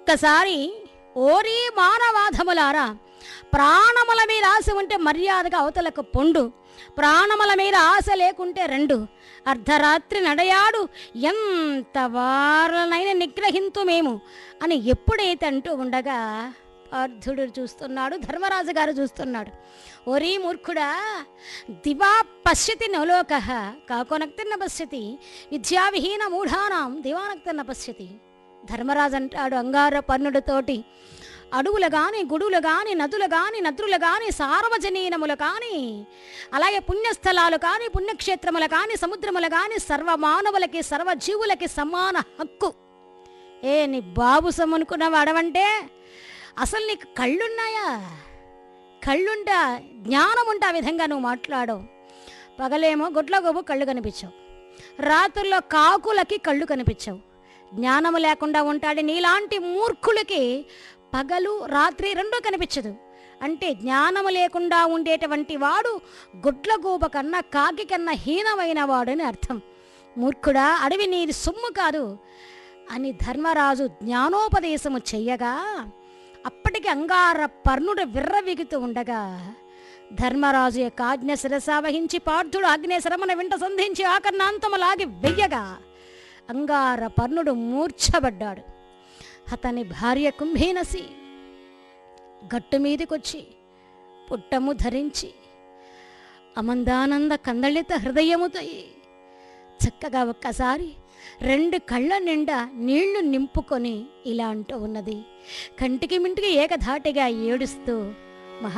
ఒక్కసారి ఓరి మానవాధములారా ప్రాణముల మీద ఆశ ఉంటే మర్యాదగా అవతలకు పొండు ప్రాణముల మీద ఆశ లేకుంటే రెండు అర్ధరాత్రి నడయాడు ఎంత వారలైన నిగ్రహింతు మేము అని ఎప్పుడైతే అంటూ ఉండగా అర్ధుడు చూస్తున్నాడు ధర్మరాజు గారు చూస్తున్నాడు ఒరీ మూర్ఖుడా దివా పశ్యతి నలోక కాకోనక్తిన్న పశ్యతి విద్యావిహీన మూఢానాం దివానక్తిన్న పశ్యతి ధర్మరాజు అంటాడు అంగార పన్నుడితోటి అడవులు గాని గుడులు గాని నదులు గాని నదులు గాని సార్వజనీనములు కాని అలాగే పుణ్యస్థలాలు కాని పుణ్యక్షేత్రములు కాని సముద్రములు కాని సర్వమానవులకి సర్వజీవులకి సమాన హక్కు ఏ నీ బాబు సొమ్మనుకున్నావు అడవంటే అసలు నీకు కళ్ళున్నాయా కళ్ళుంటా జ్ఞానం ఉంటే ఆ విధంగా నువ్వు మాట్లాడవు పగలేమో గుడ్ల గోబు కళ్ళు కనిపించవు రాత్రుల్లో కాకులకి కళ్ళు కనిపించవు జ్ఞానము లేకుండా ఉంటాడు నీలాంటి మూర్ఖులకి పగలు రాత్రి రెండూ కనిపించదు అంటే జ్ఞానము లేకుండా ఉండేటువంటి వాడు గుడ్లగూబ కన్నా కాకి కన్నా హీనమైన వాడని అర్థం మూర్ఖుడా అడవి నీది సొమ్ము కాదు అని ధర్మరాజు జ్ఞానోపదేశము చెయ్యగా అప్పటికి అంగార పర్ణుడు విర్రవిగుతూ ఉండగా ధర్మరాజు యొక్క ఆజ్ఞ శిరస వహించి పార్థుడు ఆగ్నేయ శరమన వెంట సంధించి ఆకర్ణాంతము లాగి వెయ్యగా అంగార పర్ణుడు మూర్ఛబడ్డాడు అతని భార్య కుంభీనసి గట్టు మీదకొచ్చి పుట్టము ధరించి అమందానంద కందళిత హృదయముతో చక్కగా ఒక్కసారి రెండు కళ్ళ నిండా నీళ్లు నింపుకొని ఇలా అంటూ ఉన్నది కంటికి మింటికి ఏకధాటిగా ఏడుస్తూ